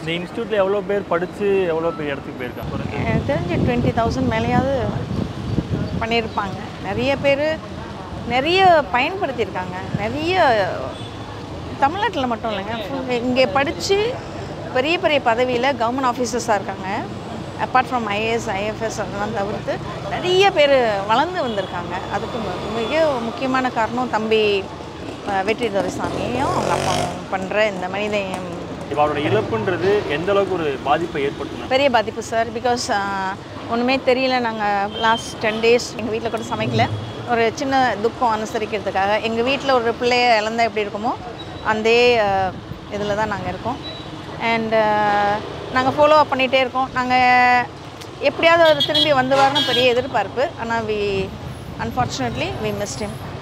இந்த இன்ஸ்டியூட்டில் எவ்வளோ பேர் படித்து எவ்வளோ பேர் இடத்துக்கு போயிருக்காங்க குறைஞ்சது எனக்கு தெரிஞ்சு டுவெண்ட்டி தௌசண்ட் மேலேயாவது பண்ணியிருப்பாங்க நிறைய பேர் நிறைய பயன்படுத்தியிருக்காங்க நிறைய தமிழ்நாட்டில் மட்டும் இல்லைங்க இங்கே படித்து பெரிய பெரிய பதவியில் கவர்மெண்ட் ஆஃபீஸர்ஸாக இருக்காங்க அப்பார்ட் ஃப்ரம் ஐஏஎஸ் ஐஎஃப்எஸ் அதெல்லாம் தவிர்த்து நிறைய பேர் வளர்ந்து வந்திருக்காங்க அதுக்கு மு- மிக முக்கியமான காரணம் தம்பி அஹ், வெற்றி துரைசாமியும் அவங்க அப்பா பண்ணுற இந்த மனித இப்போ அவரோட இழப்புன்றது எந்த அளவுக்கு ஒரு பாதிப்பை ஏற்படுத்தணும் பெரிய பாதிப்பு சார் பிகாஸ் ஒன்றுமே தெரியல நாங்கள் லாஸ்ட் டென் டேஸ் எங்கள் வீட்டில் கூட சமைக்கல ஒரு சின்ன துக்கம் அனுசரிக்கிறதுக்காக எங்கள் வீட்டில் ஒரு பிள்ளைய இழந்தா எப்படி இருக்குமோ அந்த இதில் தான் நாங்கள் இருக்கோம் அண்ட் நாங்கள் ஃபாலோ அப் பண்ணிகிட்டே இருக்கோம் நாங்கள் எப்படியாவது அவர் திரும்பி வந்துவார்னு பெரிய எதிர்பார்ப்பு ஆனால் we unfortunately we missed him